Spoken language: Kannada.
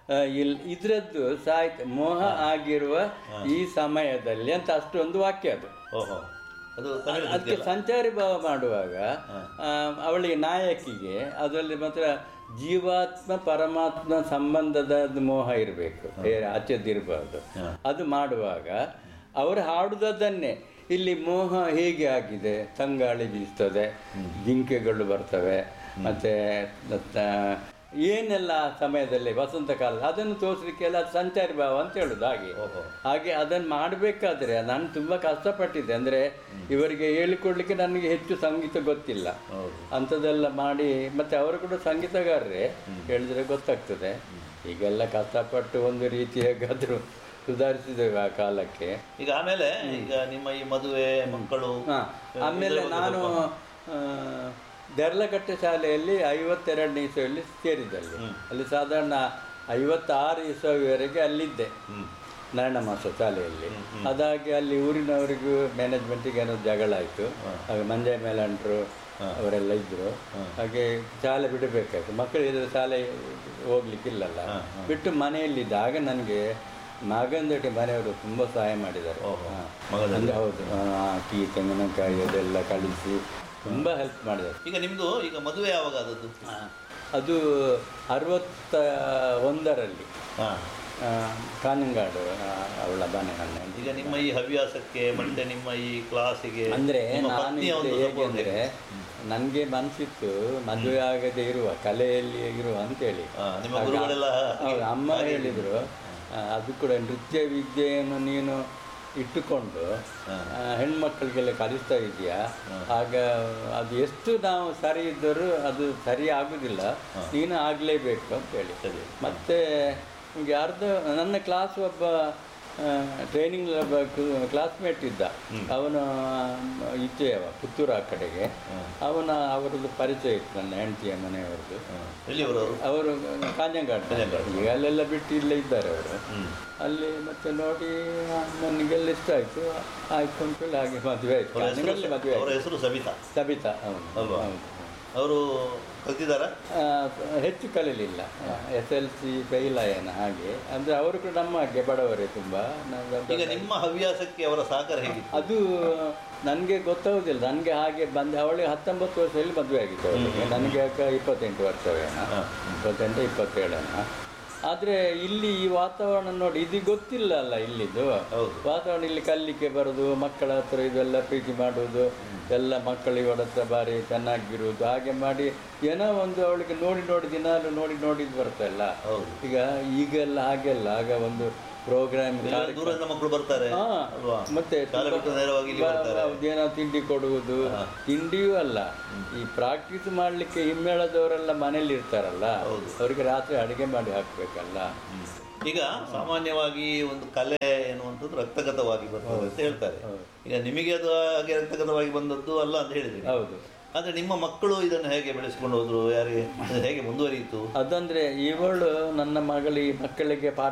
ಆ, ಇಲ್ ಇದ್ರದ್ದು ಸಾಹಿತ್ಯ ಮೋಹ ಆಗಿರುವ ಈ ಸಮಯದಲ್ಲಿ ಅಂತ ಅಷ್ಟೊಂದು ವಾಕ್ಯ ಅದು ಓಹೋ ಅದು ತಮಿಳು ಅದಕ್ಕೆ ಸಂಚಾರಿ ಭಾವ ಮಾಡುವಾಗ ಆ, ಅವಳಿಗೆ ನಾಯಕಿಗೆ ಅದರಲ್ಲಿ ಮಾತ್ರ ಜೀವಾತ್ಮ ಪರಮಾತ್ಮ ಸಂಬಂಧದ ಮೋಹ ಇರಬೇಕು ಬೇರೆ ಆಚೆದಿರಬಾರ್ದು ಅದು ಮಾಡುವಾಗ ಅವರು ಹಾಡುವುದನ್ನೇ ಇಲ್ಲಿ ಮೋಹ ಹೇಗೆ ಆಗಿದೆ ತಂಗಾಳಿ ಬೀಸ್ತದೆ ಜಿಂಕೆಗಳು ಬರ್ತವೆ ಮತ್ತೆ ತ- ಏನೆಲ್ಲ ಆ ಸಮಯದಲ್ಲಿ ವಸಂತ ಕಾಲ ಅದನ್ನು ತೋರಿಸ್ಲಿಕ್ಕೆಲ್ಲ ಅದು ಸಂಚಾರಿ ಭಾವ ಅಂತ ಹೇಳುದು ಹಾಗೆ ಹಾಗೆ ಅದನ್ನು ಮಾಡಬೇಕಾದ್ರೆ ನಾನು ತುಂಬ ಕಷ್ಟಪಟ್ಟಿದ್ದೆ ಅಂದರೆ ಇವರಿಗೆ ಹೇಳಿಕೊಡ್ಲಿಕ್ಕೆ ನನಗೆ ಹೆಚ್ಚು ಸಂಗೀತ ಗೊತ್ತಿಲ್ಲ ಅಂಥದ್ದೆಲ್ಲ ಮಾಡಿ ಮತ್ತೆ ಅವರು ಕೂಡ ಸಂಗೀತಗಾರರೇ ಹೇಳಿದ್ರೆ ಗೊತ್ತಾಗ್ತದೆ ಈಗೆಲ್ಲ ಕಷ್ಟಪಟ್ಟು ಒಂದು ರೀತಿಯಾಗಾದರೂ ಸುಧಾರಿಸಿದ್ದೇವೆ ಆ ಕಾಲಕ್ಕೆ ಈಗ ಆಮೇಲೆ ಈಗ ನಿಮ್ಮ ಈ ಮದುವೆ ಮಕ್ಕಳು ಹಾ, ಆಮೇಲೆ ನಾನು ಆ, ದೆರ್ಲಕಟ್ಟೆ ಶಾಲೆಯಲ್ಲಿ ಐವತ್ತೆರಡನೇ ಇಸವಿಯಲ್ಲಿ ಸೇರಿದಲ್ಲಿ ಅಲ್ಲಿ ಸಾಧಾರಣ ಐವತ್ತಾರು ಇಸವಿವರೆಗೆ ಅಲ್ಲಿದ್ದೆ ನಾರಾಯಣ ಮಾಸ ಶಾಲೆಯಲ್ಲಿ ಅದಾಗಿ ಅಲ್ಲಿ ಊರಿನವರಿಗೂ ಮ್ಯಾನೇಜ್ಮೆಂಟಿಗೆ ಏನೋ ಜಗಳ ಆಯಿತು ಹಾಗೆ ಮಂಜಯ ಮೇಲಂಟ್ರು ಅವರೆಲ್ಲ ಇದ್ದರು ಹಾಗೆ ಶಾಲೆ ಬಿಡಬೇಕಾಯ್ತು ಮಕ್ಕಳು ಇದ್ರೆ ಶಾಲೆ ಹೋಗ್ಲಿಕ್ಕಿಲ್ಲಲ್ಲ ಬಿಟ್ಟು ಮನೆಯಲ್ಲಿದ್ದ ಆಗ ನನಗೆ ನಾಗಂದಟಿ ಮನೆಯವರು ತುಂಬ ಸಹಾಯ ಮಾಡಿದ್ದಾರೆ ಹಾ. ಅಂದ್ರೆ ಹೌದು ಆ, ಅಕ್ಕಿ ತೆಂಗಿನಕಾಯಿ ಅದೆಲ್ಲ ಕಳಿಸಿ ತುಂಬ ಹೆಲ್ಪ್ ಮಾಡಿದ್ದಾರೆ ಈಗ ನಿಮ್ದು ಈಗ ಮದುವೆ ಯಾವಾಗ ಆದದ್ದು ಆ, ಅದು ಅರವತ್ತ ಒಂದರಲ್ಲಿ ಹಾ ಆ, ಕಾನಂಗಾಡು ಆ, ಅವಳ ಮನೆ ನನ್ನ ಈಗ ನಿಮ್ಮ ಈ ಹವ್ಯಾಸಕ್ಕೆ ಮತ್ತೆ ನಿಮ್ಮ ಈ ಕ್ಲಾಸಿಗೆ ಅಂದ್ರೆ ನಿಮ್ಮ ನಾನು ಪತ್ನಿಯ ಒಂದು ಹೇಗೆ support ಅಂದ್ರೆ ಹೇಗೆ? ನನಗೆ ಮನಸ್ಸಿತ್ತು ಮದುವೆ ಆಗದೆ ಇರುವ ಕಲೆಯಲ್ಲಿ ಇರುವ ಅಂತೇಳಿ ಹಾ, ನಿಮ್ಮ ಆಗ ಗುರುಗಳೆಲ್ಲ ಹೌದು, ಅಮ್ಮ ಹೇಳಿದ್ರು ಆ, ಅದು ಕೂಡ ನೃತ್ಯ ವಿದ್ಯೆಯನ್ನು ನೀನು ಇಟ್ಟುಕೊಂಡು ಆ, ಹೆಣ್ಮಕ್ಳಿಗೆಲ್ಲ ಕಲಿಸ್ತಾ ಇದೆಯಾ ಆಗ ಅದು ಎಷ್ಟು ನಾವು ಸರಿ ಇದ್ದರೂ ಅದು ಸರಿ ಆಗುದಿಲ್ಲ ನೀನು ಆಗಲೇಬೇಕು ಅಂತೇಳಿ ಸರಿ. ಮತ್ತೆ ನಿಮಗೆ ಅರ್ಧ ನನ್ನ ಕ್ಲಾಸ್ ಒಬ್ಬ ಟ್ರೈನಿಂಗ್ ಒಬ್ಬ ಕ್ಲಾಸ್ಮೇಟ್ ಇದ್ದ ಅವನು ಇಚ್ಛೆಯವ ಪುತ್ತೂರು ಆ ಕಡೆಗೆ ಅವನ ಅವರದ್ದು ಪರಿಚಯ ಇತ್ತು ನನ್ನ ಹೆಂಡತಿಯ ಮನೆಯವರದ್ದು ಎಲ್ಲಿಯವರವರು ಅವರು ಕಾಂಜಂಗಾಡ್ ಈಗ ಅಲ್ಲೆಲ್ಲ ಬಿಟ್ಟು ಇಲ್ಲೇ ಇದ್ದಾರೆ ಅವರು ಹ್ಮ್ ಅಲ್ಲಿ ಮತ್ತೆ ನೋಡಿ ನನಗೆಲ್ಲ ಇಷ್ಟ ಆಯಿತು ಆಯ್ತು ಅಂತೇಳಿ ಹಾಗೆ ಮದುವೆ ಆಯ್ತು ಅವರ ಹೆಸರು ಕಾಂಜಂಗಾಡಲ್ಲಿ ಮದುವೆ ಅವರ ಆಯ್ತು ಹೆಸರು ಸಬಿತಾ ಸಬಿತಾ ಅವನು ಅಲ್ವಾ? ಹೌದು ಅವರು ಕಲ್ತಿದ್ದಾರಾ ಆ, ಹೆಚ್ಚು ಕಲೀಲಿಲ್ಲ ಎಸ್ ಎಲ್ ಸಿ ಫೈಲ್ ಆಯನ ಹಾಗೆ ಅಂದರೆ ಅವರು ಕೂಡ ನಮ್ಮ ಹಾಗೆ ಬಡವರೇ ತುಂಬ ನಾವು ಈಗ ನಿಮ್ಮ ಹವ್ಯಾಸಕ್ಕೆ ಅವರ ಸಹಕಾರ ಹೇಗಿತ್ತು ಅದು ನನಗೆ ಗೊತ್ತಾಗೋದಿಲ್ಲ ನನಗೆ ಹಾಗೆ ಬಂದು ಅವಳಿಗೆ ಹತ್ತೊಂಬತ್ತು ವರ್ಷದಲ್ಲಿ ಮದುವೆ ಆಗಿತ್ತು ಅವಳಿಗೆ ನನಗೆ ಯಾಕೆ ಇಪ್ಪತ್ತೆಂಟು ವರ್ಷವೇನ ಇಪ್ಪತ್ತೆಂಟು ಇಪ್ಪತ್ತೇಳೇನ ಆದರೆ ಇಲ್ಲಿ ಈ ವಾತಾವರಣ ನೋಡಿ ಇದು ಗೊತ್ತಿಲ್ಲ ಅಲ್ಲ ಇಲ್ಲಿದು ಹೌದು. ವಾತಾವರಣ ಇಲ್ಲಿ ಕಲಿಕೆ ಬರೋದು ಮಕ್ಕಳ ಹತ್ರ ಇದೆಲ್ಲ ಪ್ರೀತಿ ಮಾಡುವುದು ಎಲ್ಲ ಮಕ್ಕಳು ಇವಳ ಹತ್ರ ಬಾರಿ ಚೆನ್ನಾಗಿರುವುದು ಹಾಗೆ ಮಾಡಿ ಏನೋ ಒಂದು ಅವಳಿಗೆ ನೋಡಿ ನೋಡಿ ದಿನಾಲು ನೋಡಿ ನೋಡಿದ್ದು ಬರ್ತಲ್ಲ ಹೌದು ಈಗ ಈಗೆಲ್ಲ ಹಾಗೆಲ್ಲ ಆಗ ಒಂದು ಪ್ರೋಗ್ರಾಮ್ ಎಲ್ಲ ದೂರದಿಂದ ಮಕ್ಕಳು ಬರ್ತಾರೆ ಹಾ, ಅಲ್ವಾ ಮತ್ತೆ ಶಾಲೆ ತುಂಬ- ಬಿಟ್ಟು ನೇರವಾಗಿ ಇಲ್ಲಿ ಬ- ಬರ್ತಾರೆ ಹೌದು, ಏನೋ ತಿಂಡಿ ಕೊಡುವುದು ತಿಂಡಿಯೂ ಅಲ್ಲ ಈ ಪ್ರಾಕ್ಟೀಸ್ ಮಾಡಲಿಕ್ಕೆ ಹಿಮ್ಮೇಳದವರೆಲ್ಲ ಮನೇಲಿ ಇರ್ತಾರಲ್ಲ ಹೌದು. ಅವರಿಗೆ ರಾತ್ರಿ ಅಡುಗೆ ಮಾಡಿ ಹಾಕ್ಬೇಕಲ್ಲ ಈಗ ಸಾಮಾನ್ಯವಾಗಿ ಒಂದು ಕಲೆ ಎನ್ನುವಂಥದ್ದು ರಕ್ತಗತವಾಗಿ ಬರ್ತದೆ ಅಂತ ಹೇಳ್ತಾರೆ ಈಗ ನಿಮಗೆ ಅದು ಹಾಗೆ ರಕ್ತಗತವಾಗಿ ಬಂದದ್ದು ಅಲ್ಲ ಅಂತ ಹೇಳಿದ್ರಿ ಹೌದು ಆದ್ರೆ ನಿಮ್ಮ ಮಕ್ಕಳು ಇದನ್ನು ಹೇಗೆ ಬೆಳೆಸ್ಕೊಂಡು ಹೋದ್ರು ಯಾರಿಗೆ ಅದು ಹೇಗೆ ಮುಂದುವರಿಯಿತು ಅದಂದ್ರೆ ಇವಳು ನನ್ನ ಮಗಳು ಈ ಮಕ್ಕಳಿಗೆ ಪಾಠ